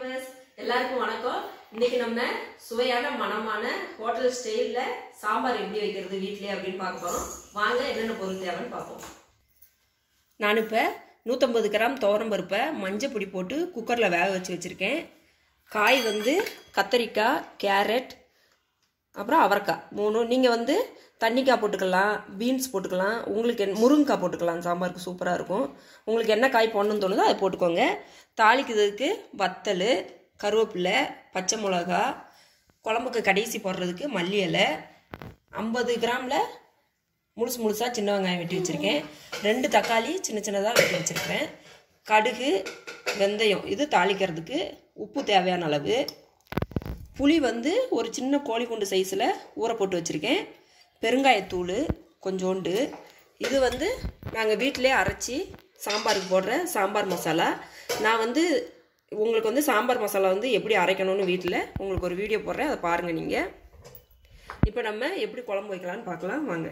viewers எல்லாருக்கும் வணக்கம் இன்னைக்கு நம்ம சுவையான மணமான ஹோட்டல் ஸ்டைல்ல சாம்பார் எப்படி வைக்கிறது வீட்லயே அப்படின்னு பார்க்க போறோம் வாங்க என்னென்ன பொருள் தேவைன்னு பார்ப்போம் நான் இப்போ நூற்றம்பது கிராம் பருப்பை மஞ்சள் பொடி போட்டு குக்கரில் வேக வச்சு வச்சுருக்கேன் காய் வந்து கத்தரிக்காய் கேரட் அப்புறம் அவரைக்காய் மூணு நீங்கள் வந்து தண்ணிக்காய் போட்டுக்கலாம் பீன்ஸ் போட்டுக்கலாம் உங்களுக்கு என்ன முருங்கைக்காய் போட்டுக்கலாம் சாம்பாருக்கு சூப்பராக இருக்கும் உங்களுக்கு என்ன காய் போடணும்னு தோணுதோ அதை போட்டுக்கோங்க தாளிக்கிறதுக்கு வத்தல் கருவேப்பிலை பச்சை மிளகா குழம்புக்கு கடைசி போடுறதுக்கு மல்லி இலை ஐம்பது கிராமில் முழுசு முழுசாக சின்ன வெங்காயம் வெட்டி வச்சுருக்கேன் ரெண்டு தக்காளி சின்ன சின்னதாக வெட்டி வச்சுருக்கேன் கடுகு வெந்தயம் இது தாளிக்கிறதுக்கு உப்பு தேவையான அளவு புளி வந்து ஒரு சின்ன கோழி குண்டு சைஸில் ஊற போட்டு வச்சுருக்கேன் பெருங்காயத்தூள் கொஞ்சோண்டு இது வந்து நாங்கள் வீட்டிலே அரைச்சி சாம்பாருக்கு போடுற சாம்பார் மசாலா நான் வந்து உங்களுக்கு வந்து சாம்பார் மசாலா வந்து எப்படி அரைக்கணும்னு வீட்டில் உங்களுக்கு ஒரு வீடியோ போடுறேன் அதை பாருங்கள் நீங்கள் இப்போ நம்ம எப்படி குழம்பு வைக்கலான்னு பார்க்கலாம் வாங்க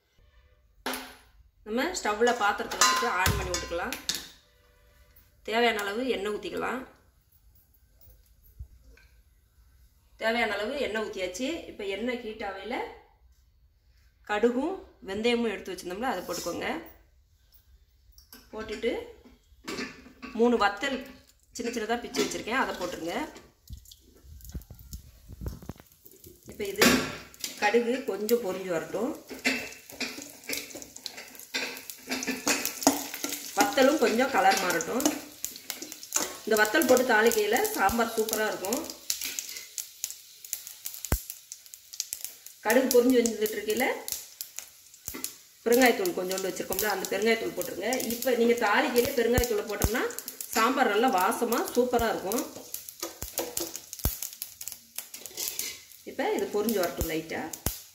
நம்ம ஸ்டவ்வில் பாத்திரத்தை வச்சுட்டு ஆன் பண்ணி விட்டுக்கலாம் தேவையான அளவு எண்ணெய் ஊற்றிக்கலாம் தேவையான அளவு எண்ணெய் ஊற்றியாச்சு இப்போ எண்ணெய் ஹீட் ஆகையில் கடுகும் வெந்தயமும் எடுத்து வச்சுருந்தோம்ல அதை போட்டுக்கோங்க போட்டுட்டு மூணு வத்தல் சின்ன சின்னதாக பிச்சு வச்சுருக்கேன் அதை போட்டுருங்க இப்போ இது கடுகு கொஞ்சம் பொரிஞ்சு வரட்டும் வத்தலும் கொஞ்சம் கலர் மாறட்டும் இந்த வத்தல் போட்டு தாளிக்கையில் சாம்பார் சூப்பராக இருக்கும் கடுகு பொரிஞ்சு வந்துட்டு இருக்கையில் பெருங்காயத்தூள் கொஞ்சோண்டு வச்சுருக்கோம்ல அந்த பெருங்காயத்தூள் போட்டுருங்க இப்போ நீங்கள் தாளிக்கையில் பெருங்காயத்தூளை போட்டோம்னா சாம்பார் நல்லா வாசமாக சூப்பராக இருக்கும் இப்போ இது பொரிஞ்சு வரட்டும் லைட்டாக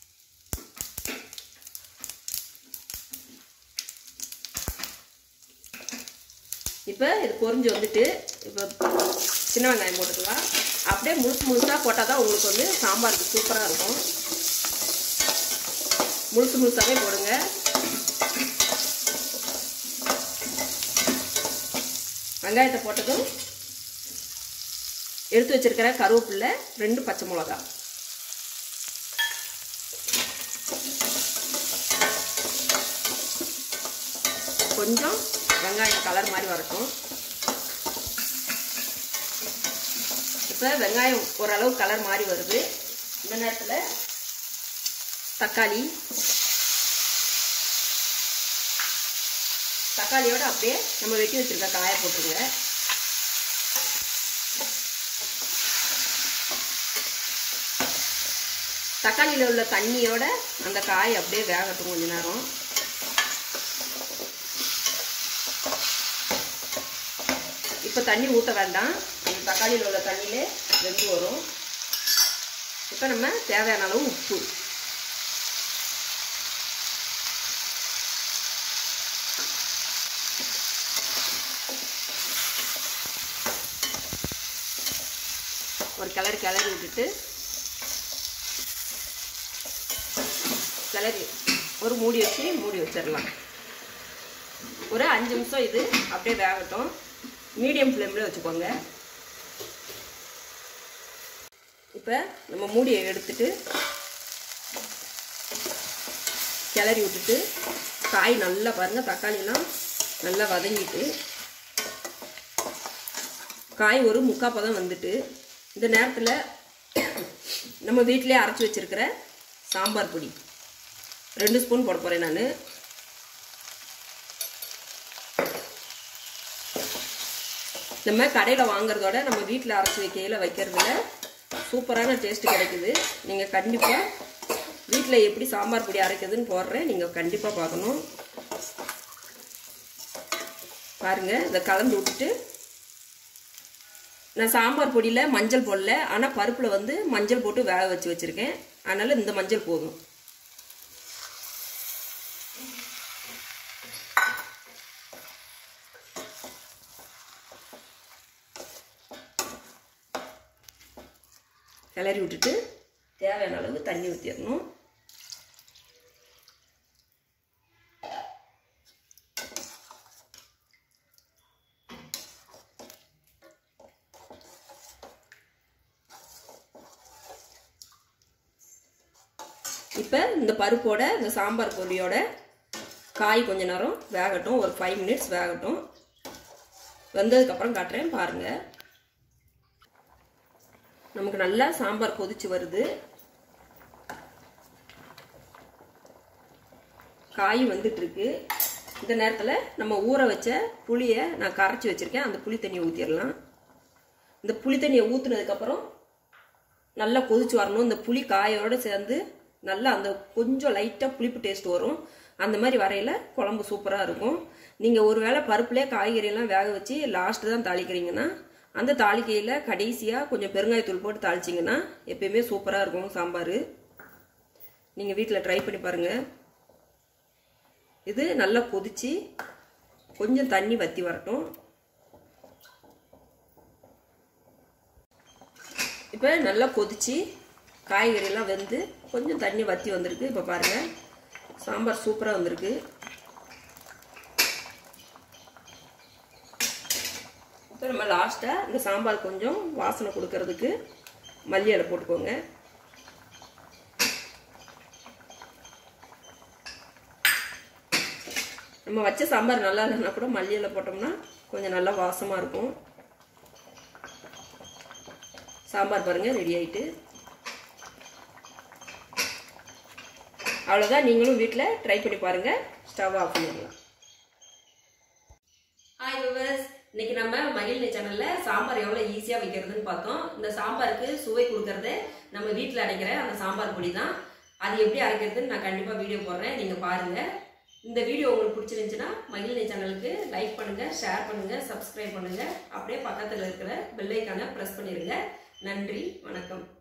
இப்போ இது பொரிஞ்சு வந்துட்டு இப்போ சின்ன வெங்காயம் போட்டுக்கலாம் அப்படியே முழுசு முழுசாக போட்டால் தான் உங்களுக்கு வந்து சாம்பாருக்கு சூப்பராக இருக்கும் முழுசு முழுசாகவே போடுங்க வெங்காயத்தை போட்டதும் எடுத்து வச்சிருக்கிற கருவேப்பில்லை ரெண்டு பச்சை மிளகா கொஞ்சம் வெங்காயம் கலர் மாதிரி வரட்டும் இப்போ வெங்காயம் ஓரளவு கலர் மாதிரி வருது இந்த நேரத்தில் தக்காளி தக்காளியோட அப்படியே நம்ம வெட்டி வச்சிருக்க காய போட்டுருங்க தக்காளியில் உள்ள தண்ணியோட அந்த காய் அப்படியே வேகட்டும் கொஞ்ச நேரம் இப்போ தண்ணி ஊற்ற வேண்டாம் அந்த தக்காளியில் உள்ள தண்ணியிலே வெந்து வரும் இப்போ நம்ம தேவையான அளவு உப்பு ஒரு கிளறி கிளறி விட்டுட்டு கிளறி ஒரு மூடி வச்சு மூடி வச்சிடலாம் ஒரு அஞ்சு நிமிஷம் இது அப்படியே வேகட்டும் மீடியம் ஃப்ளேமில் வச்சுக்கோங்க இப்போ நம்ம மூடியை எடுத்துட்டு கிளறி விட்டுட்டு காய் நல்லா பாருங்கள் தக்காளிலாம் நல்லா வதங்கிட்டு காய் ஒரு முக்கால் பதம் வந்துட்டு இந்த நேரத்தில் நம்ம வீட்டிலே அரைச்சி வச்சுருக்கிற சாம்பார் பொடி ரெண்டு ஸ்பூன் போட போகிறேன் நான் நம்ம கடையில் வாங்குறதோட நம்ம வீட்டில் அரைச்சி வைக்கையில் வைக்கிறதுல சூப்பரான டேஸ்ட் கிடைக்குது நீங்கள் கண்டிப்பாக வீட்டில் எப்படி சாம்பார் பொடி அரைக்கிறதுன்னு போடுறேன் நீங்கள் கண்டிப்பாக பார்க்கணும் பாருங்கள் இதை கலந்து விட்டுட்டு நான் சாம்பார் பொடியில் மஞ்சள் போடல ஆனால் பருப்பில் வந்து மஞ்சள் போட்டு வேக வச்சு வச்சுருக்கேன் அதனால் இந்த மஞ்சள் போதும் கிளறி விட்டுட்டு தேவையான அளவு தண்ணி ஊற்றிடணும் இப்போ இந்த பருப்போட இந்த சாம்பார் பொடியோட காய் கொஞ்ச நேரம் வேகட்டும் ஒரு ஃபைவ் மினிட்ஸ் வேகட்டும் வெந்ததுக்கப்புறம் காட்டுறேன் பாருங்கள் நமக்கு நல்லா சாம்பார் கொதிச்சு வருது காய் வந்துட்டு இருக்கு இந்த நேரத்தில் நம்ம ஊற வச்ச புளியை நான் கரைச்சி வச்சுருக்கேன் அந்த புளி தண்ணியை ஊற்றிடலாம் இந்த புளி தண்ணியை ஊற்றுனதுக்கப்புறம் நல்லா கொதிச்சு வரணும் இந்த புளி காயோடு சேர்ந்து நல்லா அந்த கொஞ்சம் லைட்டாக புளிப்பு டேஸ்ட் வரும் அந்த மாதிரி வரையில் குழம்பு சூப்பராக இருக்கும் நீங்கள் ஒரு வேளை பருப்புலேயே காய்கறியெல்லாம் வேக வச்சு லாஸ்ட்டு தான் தாளிக்கிறீங்கன்னா அந்த தாளிக்கையில் கடைசியாக கொஞ்சம் பெருங்காயத்தூள் போட்டு தாளிச்சிங்கன்னா எப்பயுமே சூப்பராக இருக்கும் சாம்பார் நீங்கள் வீட்டில் ட்ரை பண்ணி பாருங்கள் இது நல்லா கொதிச்சு கொஞ்சம் தண்ணி வற்றி வரட்டும் இப்போ நல்லா கொதிச்சு காய்கறியெல்லாம் வெந்து கொஞ்சம் தண்ணி வற்றி வந்திருக்கு இப்போ பாருங்கள் சாம்பார் சூப்பராக வந்திருக்கு இப்போ நம்ம லாஸ்ட்டாக இந்த சாம்பார் கொஞ்சம் வாசனை கொடுக்கறதுக்கு மல்லி இலை போட்டுக்கோங்க நம்ம வச்ச சாம்பார் நல்லா இல்லைன்னா கூட மல்லி இலை போட்டோம்னா கொஞ்சம் நல்லா வாசமாக இருக்கும் சாம்பார் பாருங்கள் ரெடி ஆயிட்டு அவ்வளோதான் நீங்களும் வீட்டில் ட்ரை பண்ணி பாருங்கள் ஸ்டவ் ஆஃப் பண்ணிடலாம் ஹாய் விவர்ஸ் இன்னைக்கு நம்ம மகிழ்ச்சி சேனல்ல சாம்பார் எவ்வளவு ஈஸியா வைக்கிறதுன்னு பார்த்தோம் இந்த சாம்பாருக்கு சுவை கொடுக்கறது நம்ம வீட்டில் அரைக்கிற அந்த சாம்பார் பொடி தான் அது எப்படி அரைக்கிறதுன்னு நான் கண்டிப்பா வீடியோ போடுறேன் நீங்க பாருங்க இந்த வீடியோ உங்களுக்கு பிடிச்சிருந்துச்சுன்னா மகிழ்ச்சி சேனலுக்கு லைக் பண்ணுங்க ஷேர் பண்ணுங்க சப்ஸ்கிரைப் பண்ணுங்க அப்படியே பக்கத்தில் இருக்கிற பெல் ஐக்கானை ப்ரெஸ் பண்ணிருங்க நன்றி வணக்கம்